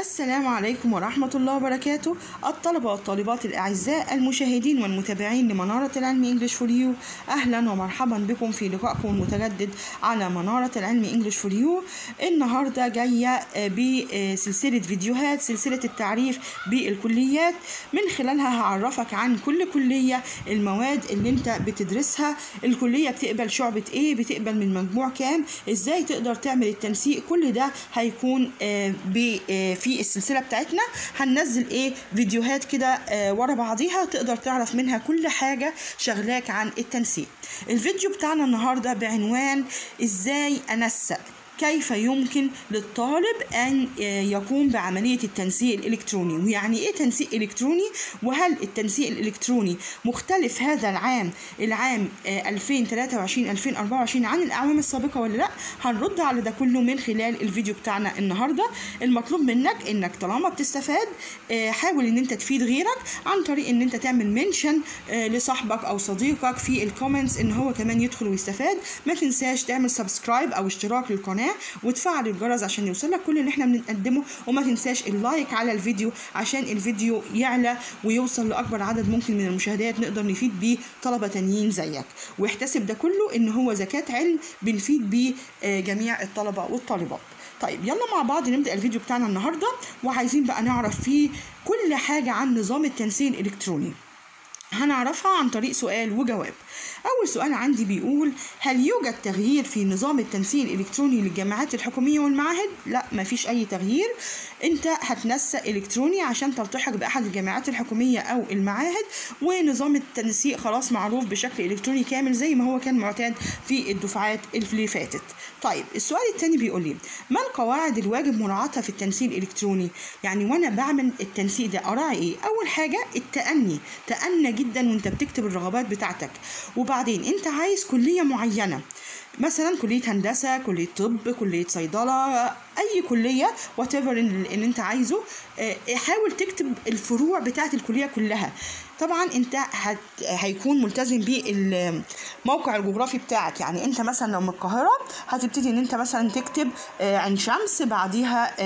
السلام عليكم ورحمة الله وبركاته الطلبة والطالبات الأعزاء المشاهدين والمتابعين لمنارة العلم إنجليش فور يو أهلا ومرحبا بكم في لقائكم المتجدد على منارة العلم إنجليش فور يو النهاردة جاية بسلسلة فيديوهات سلسلة التعريف بالكليات من خلالها هعرفك عن كل كلية المواد اللي انت بتدرسها الكلية بتقبل شعبة ايه بتقبل من مجموع كام ازاي تقدر تعمل التنسيق كل ده هيكون في السلسله بتاعتنا هننزل ايه فيديوهات كده آه ورا بعضيها تقدر تعرف منها كل حاجه شغلاك عن التنسيق الفيديو بتاعنا النهارده بعنوان ازاي انسق كيف يمكن للطالب أن يقوم بعملية التنسيق الإلكتروني ويعني إيه تنسيق إلكتروني وهل التنسيق الإلكتروني مختلف هذا العام العام 2023-2024 عن الأعوام السابقة ولا لأ هنرد على ده كله من خلال الفيديو بتاعنا النهاردة المطلوب منك إنك طالما بتستفاد حاول إن أنت تفيد غيرك عن طريق إن أنت تعمل منشن لصاحبك أو صديقك في الكومنتس إن هو كمان يدخل ويستفاد ما تنساش تعمل سبسكرايب أو اشتراك للقناة وتفعل الجرس عشان يوصلك كل اللي احنا بنقدمه وما تنساش اللايك على الفيديو عشان الفيديو يعلى ويوصل لاكبر عدد ممكن من المشاهدات نقدر نفيد بيه طلبه تانيين زيك واحتسب ده كله ان هو زكاه علم بنفيد بيه جميع الطلبه والطالبات طيب يلا مع بعض نبدا الفيديو بتاعنا النهارده وعايزين بقى نعرف فيه كل حاجه عن نظام التنسيق الالكتروني هنعرفها عن طريق سؤال وجواب أول سؤال عندي بيقول هل يوجد تغيير في نظام التنسيق الإلكتروني للجامعات الحكومية والمعاهد؟ لا مفيش أي تغيير أنت هتنسق إلكتروني عشان تلتحق بأحد الجامعات الحكومية أو المعاهد ونظام التنسيق خلاص معروف بشكل إلكتروني كامل زي ما هو كان معتاد في الدفعات اللي فاتت طيب السؤال الثاني بيقول لي ما القواعد الواجب مراعاتها في التنسيق الإلكتروني؟ يعني وأنا بعمل التنسيق ده أراعي إيه؟ أول حاجة التأني تأنى جدا وأنت بتكتب الرغبات بتاعتك وبعدين انت عايز كليه معينه مثلا كليه هندسه كليه طب كليه صيدله اي كليه وات ايفر اللي انت عايزه حاول تكتب الفروع بتاعه الكليه كلها طبعا انت هت... هيكون ملتزم بالموقع الجغرافي بتاعك يعني انت مثلا لو من القاهره هتبتدي ان انت مثلا تكتب عين شمس بعديها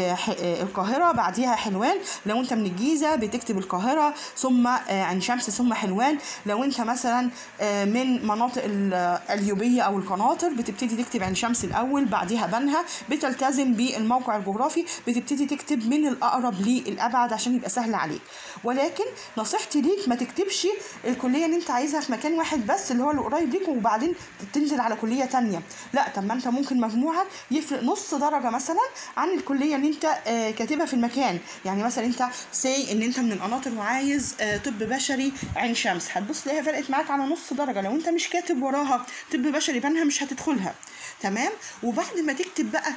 القاهره بعديها حلوان لو انت من الجيزه بتكتب القاهره ثم عين شمس ثم حلوان لو انت مثلا من مناطق اليوبيه او القناطر بتبتدي تكتب عين شمس الاول بعديها بنها بتلتزم بالموقع الجغرافي بتبتدي تكتب من الاقرب للابعد عشان يبقى سهل عليك ولكن نصيحتي ليك ما تكتبش الكليه اللي انت عايزها في مكان واحد بس اللي هو اللي قريب ليك وبعدين تنزل على كليه تانية لا طب ما انت ممكن مجموعك يفرق نص درجه مثلا عن الكليه اللي انت آه كاتبها في المكان يعني مثلا انت سي ان انت من القناطر وعايز آه طب بشري عين شمس هتبص تلاقيها فرقت معاك على نص درجه لو انت مش كاتب وراها طب بشري بنها مش هتدخلها تمام وبعد ما تكتب بقى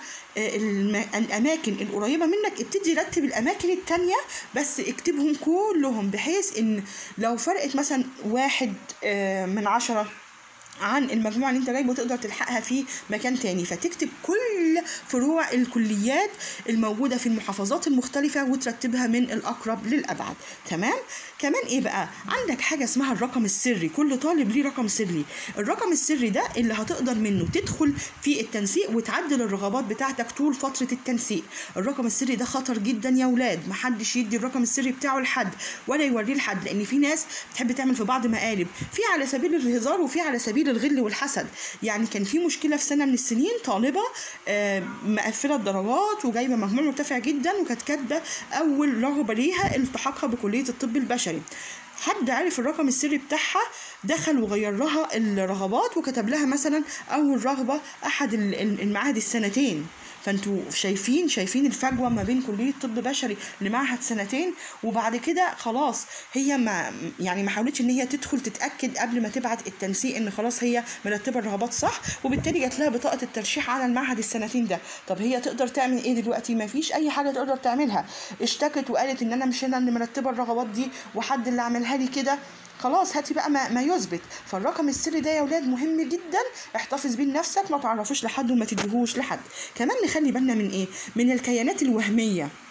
الاماكن القريبه منك ابتدي رتب الاماكن التانية بس اكتبهم كلهم بحيث ان لو فرقت مثلا واحد من عشرة عن المجموعة اللي انت جايبه تقدر تلحقها في مكان تاني فتكتب كل فروع الكليات الموجودة في المحافظات المختلفة وترتبها من الأقرب للأبعد تمام كمان ايه بقى عندك حاجة اسمها الرقم السري كل طالب ليه رقم سري الرقم السري ده اللي هتقدر منه تدخل في التنسيق وتعدل الرغبات بتاعتك طول فترة التنسيق الرقم السري ده خطر جدا يا ولاد محدش يدي الرقم السري بتاعه لحد ولا يوريه لحد لان في ناس بتحب تعمل في بعض مقالب في على سبيل الهزار وفي على سبيل الغل والحسد يعني كان في مشكله في سنه من السنين طالبه آه مقفله الدرجات وجايبه مجموع مرتفع جدا وكانت كاتبه اول رغبه ليها التحاقها بكليه الطب البشري حد عرف الرقم السري بتاعها دخل وغير لها الرغبات وكتب لها مثلا اول رغبه احد المعاهد السنتين فانتوا شايفين شايفين الفجوه ما بين كليه طب بشري لمعهد سنتين وبعد كده خلاص هي ما يعني ما حاولتش ان هي تدخل تتاكد قبل ما تبعت التنسيق ان خلاص هي مرتبه الرغبات صح وبالتالي جات لها بطاقه الترشيح على المعهد السنتين ده طب هي تقدر تعمل ايه دلوقتي ما فيش اي حاجه تقدر تعملها اشتكت وقالت ان انا مش انا اللي مرتبه الرغبات دي وحد اللي عملها لي كده خلاص هاتي بقى ما, ما يثبت فالرقم السري ده يا ولاد مهم جدا احتفظ بيه لنفسك ما تعرفوش لحد وما تديهوش لحد كمان نخلي بالنا من ايه من الكيانات الوهميه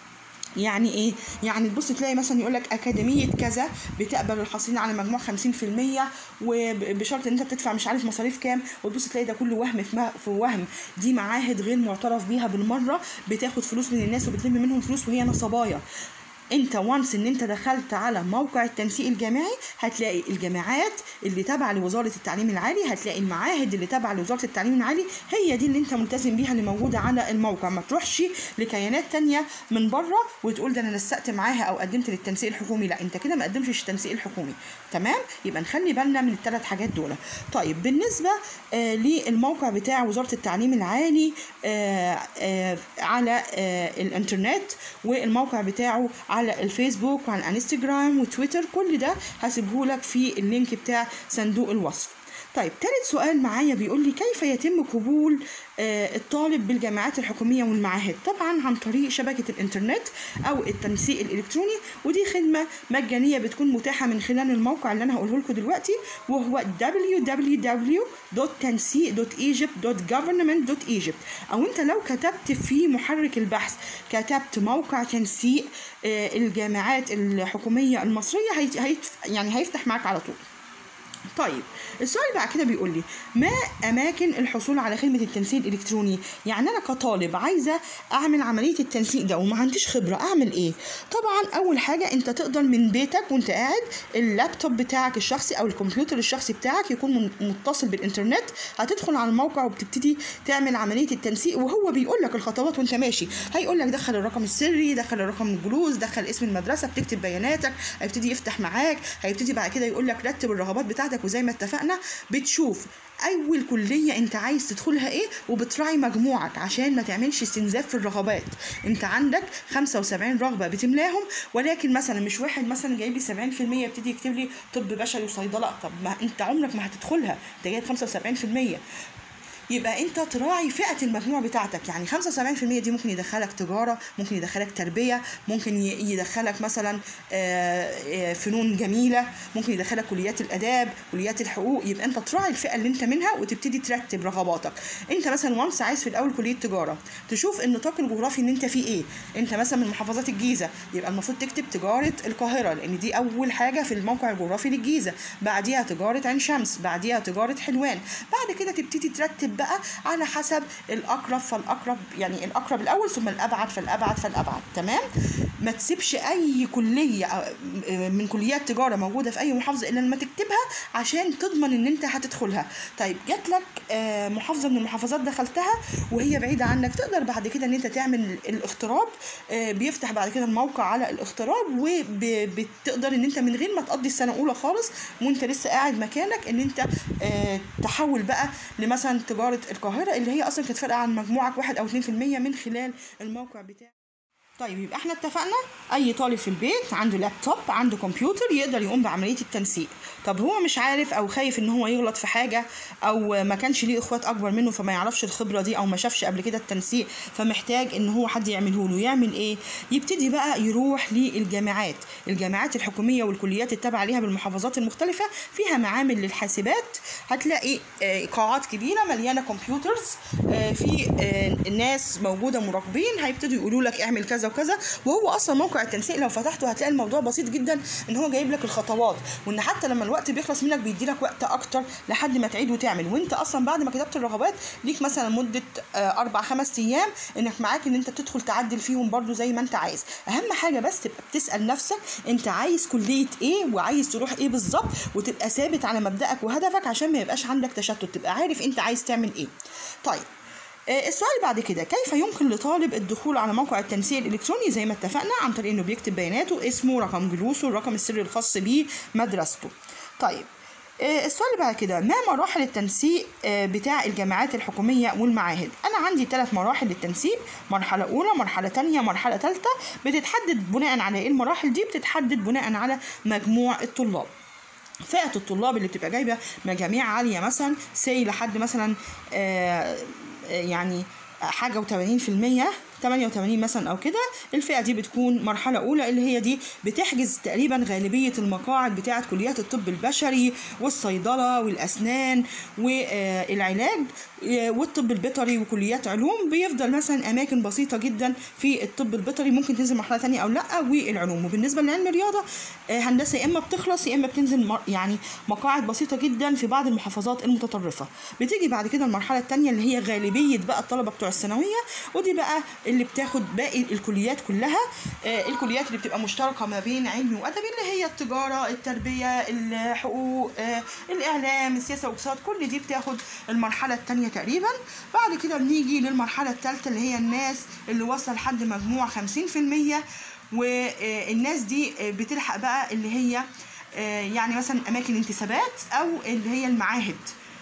يعني ايه يعني تبص تلاقي مثلا يقول لك اكاديميه كذا بتقبل الحاصلين على مجموع 50% وبشرط ان انت بتدفع مش عارف مصاريف كام وتبص تلاقي ده كله وهم في, في وهم دي معاهد غير معترف بيها بالمره بتاخد فلوس من الناس وبتلم منهم فلوس وهي نصبايا انت وانس ان انت دخلت على موقع التنسيق الجامعي هتلاقي الجامعات اللي تابعه لوزاره التعليم العالي هتلاقي المعاهد اللي تابعه لوزاره التعليم العالي هي دي اللي انت ملتزم بيها اللي موجوده على الموقع ما تروحش لكيانات تانية من بره وتقول ده انا نسقت معاها او قدمت للتنسيق الحكومي لا انت كده ما قدمتش التنسيق الحكومي تمام يبقى نخلي بالنا من الثلاث حاجات دول طيب بالنسبه آه للموقع بتاع وزاره التعليم العالي آه آه على آه الانترنت والموقع بتاعه على الفيسبوك وعلى الانستجرام وتويتر كل ده هسيبهولك في اللينك بتاع صندوق الوصف طيب تالت سؤال معايا بيقول لي كيف يتم قبول آه الطالب بالجامعات الحكومية والمعاهد طبعا عن طريق شبكة الانترنت او التنسيق الالكتروني ودي خدمة مجانية بتكون متاحة من خلال الموقع اللي انا هقوله لكم دلوقتي وهو www.tansiq.egypt.government.egypt او انت لو كتبت في محرك البحث كتبت موقع تنسيق آه الجامعات الحكومية المصرية هيت هيت يعني هيفتح معاك على طول طيب السؤال بعد كده بيقول لي ما اماكن الحصول على خدمه التنسيق الالكتروني يعني انا كطالب عايزه اعمل عمليه التنسيق ده وما عنديش خبره اعمل ايه طبعا اول حاجه انت تقدر من بيتك وانت قاعد اللابتوب بتاعك الشخصي او الكمبيوتر الشخصي بتاعك يكون متصل بالانترنت هتدخل على الموقع وبتبتدي تعمل عمليه التنسيق وهو بيقول لك الخطوات وانت ماشي هيقول لك دخل الرقم السري دخل الرقم الجلوس دخل اسم المدرسه بتكتب بياناتك هيبتدي يفتح معاك هيبتدي بعد كده يقول لك رتب الرغبات بتاعتك وزي ما اتفقنا بتشوف اول كليه انت عايز تدخلها ايه وبتراعي مجموعك عشان ما تعملش استنزاف في الرغبات انت عندك 75 رغبه بتملاهم ولكن مثلا مش واحد مثلا جايب لي 70% يبتدي يكتب لي طب بشري وصيدله طب ما انت عمرك ما هتدخلها انت جايب 75% يبقى انت تراعي فئه المجموع بتاعتك يعني 75% دي ممكن يدخلك تجاره ممكن يدخلك تربيه ممكن يدخلك مثلا فنون جميله ممكن يدخلك كليات الاداب كليات الحقوق يبقى انت تراعي الفئه اللي انت منها وتبتدي ترتب رغباتك انت مثلا وانس عايز في الاول كليه تجاره تشوف النطاق الجغرافي ان انت فيه ايه انت مثلا من محافظات الجيزه يبقى المفروض تكتب تجاره القاهره لان دي اول حاجه في الموقع الجغرافي للجيزه بعديها تجاره عين شمس بعديها تجاره حلوان بعد كده تبتدي ترتب بقى على حسب الاقرب فالاقرب يعني الاقرب الاول ثم الابعد فالابعد فالابعد تمام ما تسيبش اي كليه من كليات تجاره موجوده في اي محافظه الا لما تكتبها عشان تضمن ان انت هتدخلها طيب جات لك محافظه من المحافظات دخلتها وهي بعيده عنك تقدر بعد كده ان انت تعمل الاغتراب بيفتح بعد كده الموقع على الاغتراب وبتقدر ان انت من غير ما تقضي السنه الاولى خالص وانت لسه قاعد مكانك ان انت تحول بقى لمثلا تجاره القاهره اللي هي اصلا كانت فارقه عن مجموعك واحد او 2% من خلال الموقع بتاعك طيب يبقى احنا اتفقنا اي طالب في البيت عنده لابتوب عنده كمبيوتر يقدر يقوم بعمليه التنسيق طب هو مش عارف او خايف ان هو يغلط في حاجه او ما كانش ليه اخوات اكبر منه فما يعرفش الخبره دي او ما شافش قبل كده التنسيق فمحتاج ان هو حد يعمله له يعمل ايه يبتدي بقى يروح للجامعات الجامعات الحكوميه والكليات التابعه ليها بالمحافظات المختلفه فيها معامل للحاسبات هتلاقي قاعات كبيره مليانه كمبيوترز في ناس موجوده مراقبين هيبتدوا يقولوا لك اعمل كذا وكذا وهو اصلا موقع التنسيق لو فتحته هتلاقي الموضوع بسيط جدا ان هو جايب لك الخطوات وان حتى لما الوقت بيخلص منك بيدي لك وقت اكتر لحد ما تعيد وتعمل وانت اصلا بعد ما كتبت الرغبات ليك مثلا مده اربع خمس ايام انك معاك ان انت تدخل تعدل فيهم برضو زي ما انت عايز اهم حاجه بس تبقى بتسال نفسك انت عايز كليه ايه وعايز تروح ايه بالظبط وتبقى ثابت على مبدأك وهدفك عشان ما يبقاش عندك تشتت تبقى عارف انت عايز تعمل ايه طيب السؤال بعد كده كيف يمكن لطالب الدخول على موقع التنسيق الالكتروني زي ما اتفقنا عن طريق انه بيكتب بياناته اسمه رقم جلوسه الرقم السري الخاص بيه مدرسته طيب السؤال بعد كده ما مراحل التنسيق بتاع الجامعات الحكومية والمعاهد أنا عندي ثلاث مراحل للتنسيق مرحلة أولى مرحلة تانية مرحلة ثالثة بتتحدد بناء على إيه المراحل دي بتتحدد بناء على مجموع الطلاب فئة الطلاب اللي بتبقى جايبة مجاميع عالية مثلا سي لحد مثلا آه يعني حاجة وتمانين في المية 88 مثلا او كده الفئه دي بتكون مرحله اولى اللي هي دي بتحجز تقريبا غالبيه المقاعد بتاعه كليات الطب البشري والصيدله والاسنان والعلاج والطب البيطري وكليات علوم بيفضل مثلا اماكن بسيطه جدا في الطب البيطري ممكن تنزل مرحله ثانيه او لا والعلوم وبالنسبه لعلم الرياضه هندسه يا اما بتخلص يا اما بتنزل يعني مقاعد بسيطه جدا في بعض المحافظات المتطرفه بتيجي بعد كده المرحله الثانيه اللي هي غالبيه بقى الطلبه بتوع الثانويه ودي بقى اللي بتاخد باقي الكليات كلها الكليات اللي بتبقى مشتركه ما بين علمي وادبي اللي هي التجاره التربيه الحقوق الاعلام السياسه والاقتصاد كل دي بتاخد المرحله الثانيه تقريبا بعد كده بنيجي للمرحله الثالثه اللي هي الناس اللي وصل لحد مجموع 50% والناس دي بتلحق بقى اللي هي يعني مثلا اماكن انتسابات او اللي هي المعاهد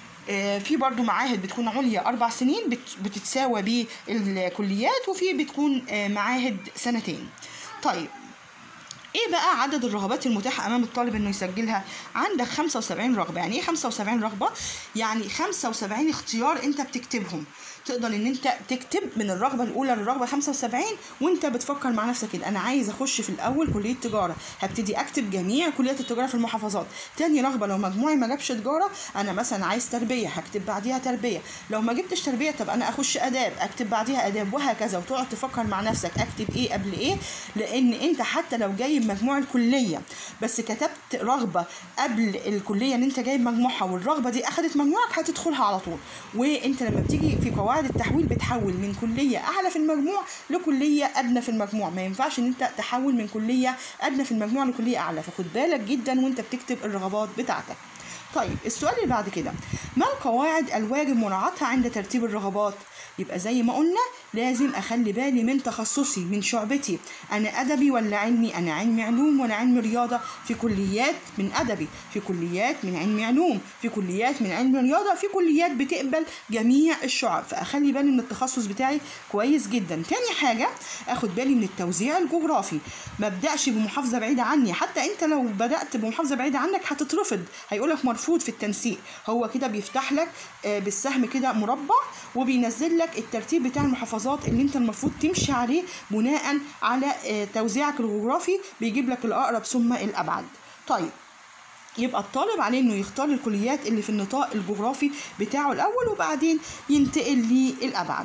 في برضو معاهد بتكون عليا أربع سنين بتتساوى بالكليات وفي بتكون معاهد سنتين طيب ايه بقى عدد الرغبات المتاحه امام الطالب انه يسجلها عندك 75 رغبه يعني ايه 75 رغبه يعني 75 اختيار انت بتكتبهم تقدر ان انت تكتب من الرغبه الاولى للرغبه 75 وانت بتفكر مع نفسك كده انا عايز اخش في الاول كليه تجاره هبتدي اكتب جميع كليات التجاره في المحافظات تاني رغبه لو مجموعي ما جابش تجاره انا مثلا عايز تربيه هكتب بعديها تربيه لو ما جبتش تربيه طب انا اخش اداب اكتب بعديها اداب وهكذا وتقعد تفكر مع نفسك اكتب ايه قبل ايه لان انت حتى لو جايب مجموع الكليه بس كتبت رغبه قبل الكليه ان انت جايب مجموعها والرغبه دي اخذت مجموعك هتدخلها على طول وانت لما بتيجي في قواعد التحويل بتحول من كليه اعلى في المجموع لكليه ادنى في المجموع ما ينفعش ان انت تحول من كليه ادنى في المجموع لكليه اعلى فخد بالك جدا وانت بتكتب الرغبات بتاعتك طيب السؤال اللي بعد كده ما القواعد الواجب مراعاتها عند ترتيب الرغبات يبقى زي ما قلنا لازم اخلي بالي من تخصصي من شعبتي انا ادبي ولا علمي انا علمي علوم ولا علمي رياضه في كليات من ادبي في كليات من علمي علوم في كليات من علمي رياضه في كليات بتقبل جميع الشعب فاخلي بالي من التخصص بتاعي كويس جدا تاني حاجه اخد بالي من التوزيع الجغرافي ما ابداش بمحافظه بعيده عني حتى انت لو بدات بمحافظه بعيده عنك هتترفض هيقولك مرفوض في التنسيق هو كده بيفتح لك بالسهم كده مربع وبينزل لك الترتيب بتاع المحافظات اللي انت المفروض تمشي عليه بناء على توزيعك الجغرافي بيجيب لك الاقرب ثم الابعد طيب يبقى الطالب عليه انه يختار الكليات اللي في النطاق الجغرافي بتاعه الاول وبعدين ينتقل للابعد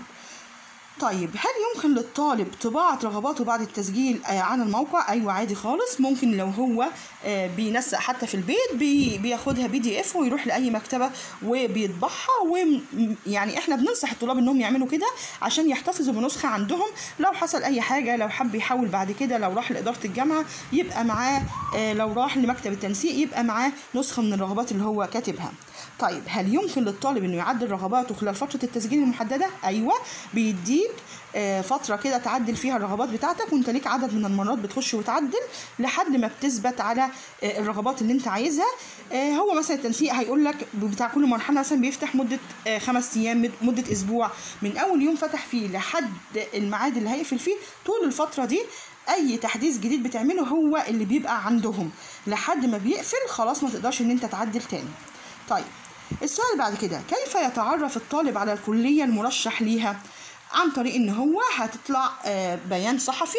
طيب هل يمكن للطالب طباعة رغباته بعد التسجيل على الموقع؟ أيوة عادي خالص ممكن لو هو بينسق حتى في البيت بي بياخدها بي دي اف ويروح لأي مكتبة وبيطبعها ويعني احنا بننصح الطلاب انهم يعملوا كده عشان يحتفظوا بنسخة عندهم لو حصل أي حاجة لو حب يحول بعد كده لو راح لإدارة الجامعة يبقى معاه لو راح لمكتب التنسيق يبقى معاه نسخة من الرغبات اللي هو كاتبها. طيب هل يمكن للطالب انه يعدل رغباته خلال فتره التسجيل المحدده ايوه بيديك فترة كده تعدل فيها الرغبات بتاعتك وانت ليك عدد من المرات بتخش وتعدل لحد ما بتثبت على الرغبات اللي انت عايزها هو مثلا التنسيق هيقول لك بتاع كل مرحلة مثلا بيفتح مدة خمس ايام مدة اسبوع من اول يوم فتح فيه لحد الميعاد اللي هيقفل فيه طول الفترة دي اي تحديث جديد بتعمله هو اللي بيبقى عندهم لحد ما بيقفل خلاص ما تقدرش ان انت تعدل تاني طيب السؤال اللي بعد كده كيف يتعرف الطالب على الكلية المرشح ليها عن طريق ان هو هتطلع بيان صحفي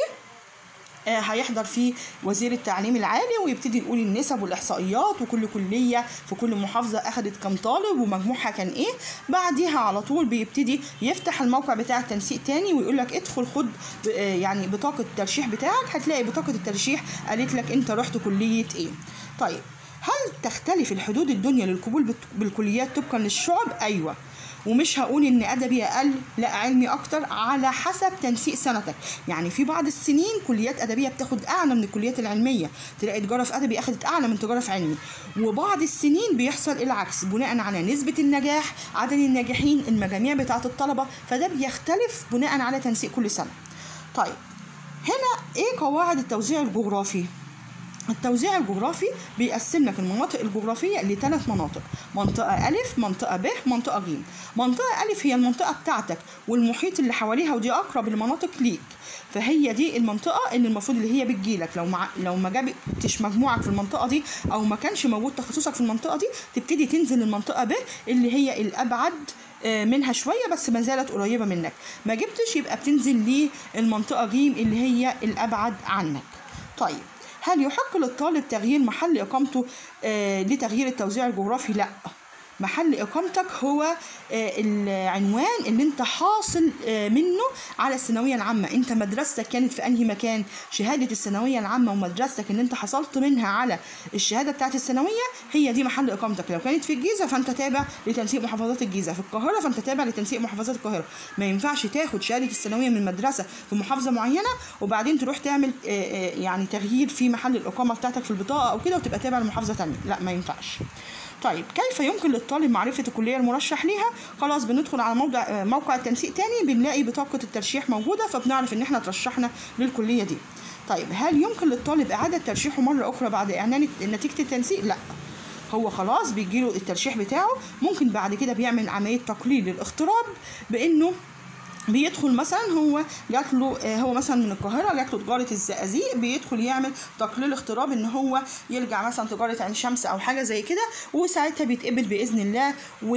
هيحضر فيه وزير التعليم العالي ويبتدي يقول النسب والاحصائيات وكل كليه في كل محافظه اخذت كام طالب ومجموعها كان ايه بعديها على طول بيبتدي يفتح الموقع بتاع التنسيق تاني ويقول لك ادخل خد يعني بطاقه الترشيح بتاعك هتلاقي بطاقه الترشيح قالت لك انت رحت كليه ايه طيب هل تختلف الحدود الدنيا للقبول بالكليات طبقا للشعب ايوه ومش هقول ان ادبي اقل لا علمي اكتر على حسب تنسيق سنتك يعني في بعض السنين كليات ادبيه بتاخد اعلى من الكليات العلميه تلاقي تجاره في ادبي اخذت اعلى من تجاره في علمي وبعض السنين بيحصل العكس بناء على نسبه النجاح عدد الناجحين المجاميع بتاعه الطلبه فده بيختلف بناء على تنسيق كل سنه طيب هنا ايه قواعد التوزيع الجغرافي التوزيع الجغرافي بيقسم لك المناطق الجغرافية لثلاث مناطق منطقة ألف منطقة ب منطقة ج منطقة ألف هي المنطقة بتاعتك والمحيط اللي حواليها ودي أقرب المناطق ليك فهي دي المنطقة اللي المفروض اللي هي بتجيلك لو مع لو ما جابتش مجموعك في المنطقة دي أو ما كانش موجود تخصصك في المنطقة دي تبتدي تنزل المنطقة ب اللي هي الأبعد آه، منها شويه بس ما زالت قريبه منك ما جبتش يبقى بتنزل للمنطقه ج اللي هي الابعد عنك طيب هل يحق للطالب تغيير محل اقامته آه، لتغيير التوزيع الجغرافي لا محل اقامتك هو آه، العنوان اللي انت حاصل آه، منه على الثانويه العامه انت مدرستك كانت في انهي مكان شهاده الثانويه العامه ومدرستك اللي انت حصلت منها على الشهاده بتاعت الثانويه هي دي محل اقامتك لو كانت في الجيزه فانت تابع لتنسيق محافظات الجيزه في القاهره فانت تابع لتنسيق محافظات القاهره ما ينفعش تاخد شهاده الثانويه من مدرسه في محافظه معينه وبعدين تروح تعمل آه، آه، يعني تغيير في محل الاقامه بتاعتك في البطاقه او كده وتبقى تابع لمحافظه تانية لا ما ينفعش طيب كيف يمكن للطالب معرفة الكلية المرشح ليها؟ خلاص بندخل على موضع آه، موقع التنسيق تاني بنلاقي بطاقة الترشيح موجودة فبنعرف إن إحنا ترشحنا للكلية دي. طيب هل يمكن للطالب إعادة ترشيحه مرة أخرى بعد إعلان نتيجة التنسيق؟ لأ. هو خلاص بيجيله الترشيح بتاعه ممكن بعد كده بيعمل عملية تقليل الاغتراب بإنه بيدخل مثلا هو جات له آه، هو مثلا من القاهره جات له تجاره الزقازيق بيدخل يعمل تقليل اغتراب ان هو يرجع مثلا تجاره عين شمس او حاجه زي كده وساعتها بيتقبل باذن الله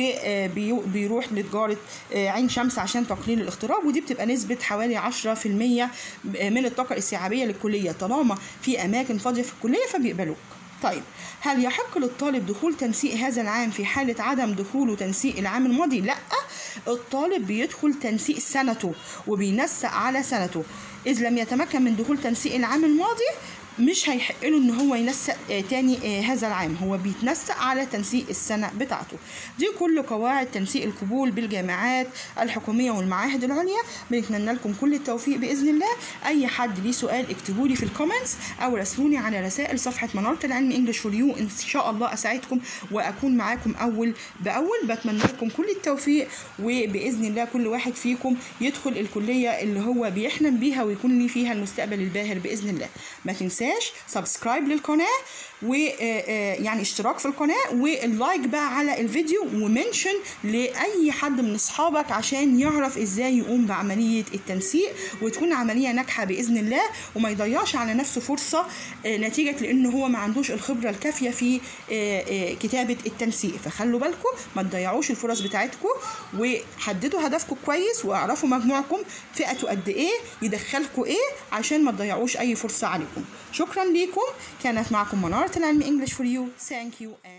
وبيروح لتجاره آه، عين شمس عشان تقليل الاغتراب ودي بتبقى نسبه حوالي 10% من الطاقه الاستيعابيه للكليه طالما في اماكن فاضيه في الكليه فبيقبلوك طيب هل يحق للطالب دخول تنسيق هذا العام في حالة عدم دخوله تنسيق العام الماضي؟ لا الطالب بيدخل تنسيق سنته وبينسق على سنته إذ لم يتمكن من دخول تنسيق العام الماضي مش هيحق له ان هو ينسق آه، تاني آه، هذا العام هو بيتنسق على تنسيق السنه بتاعته دي كل قواعد تنسيق القبول بالجامعات الحكوميه والمعاهد العليا بنتمنى لكم كل التوفيق باذن الله اي حد ليه سؤال اكتبوا لي في الكومنتس او راسلوني على رسائل صفحه مناره العلم انجلش فور يو ان شاء الله اساعدكم واكون معاكم اول باول بتمنى لكم كل التوفيق وباذن الله كل واحد فيكم يدخل الكليه اللي هو بيحلم بيها ويكون ليه فيها المستقبل الباهر باذن الله ما تنساش سبسكرايب للقناه ويعني اشتراك في القناه واللايك بقى على الفيديو ومنشن لاي حد من اصحابك عشان يعرف ازاي يقوم بعمليه التنسيق وتكون عمليه ناجحه باذن الله وما يضيعش على نفسه فرصه آه، نتيجه لان هو ما عندوش الخبره الكافيه في آه، آه، كتابه التنسيق فخلوا بالكم ما تضيعوش الفرص بتاعتكم وحددوا هدفكم كويس واعرفوا مجموعكم فئته قد ايه يدخلكم ايه عشان ما تضيعوش اي فرصه عليكم شكرا ليكم كانت معكم مناره العلم انجلش فور يو ثانك يو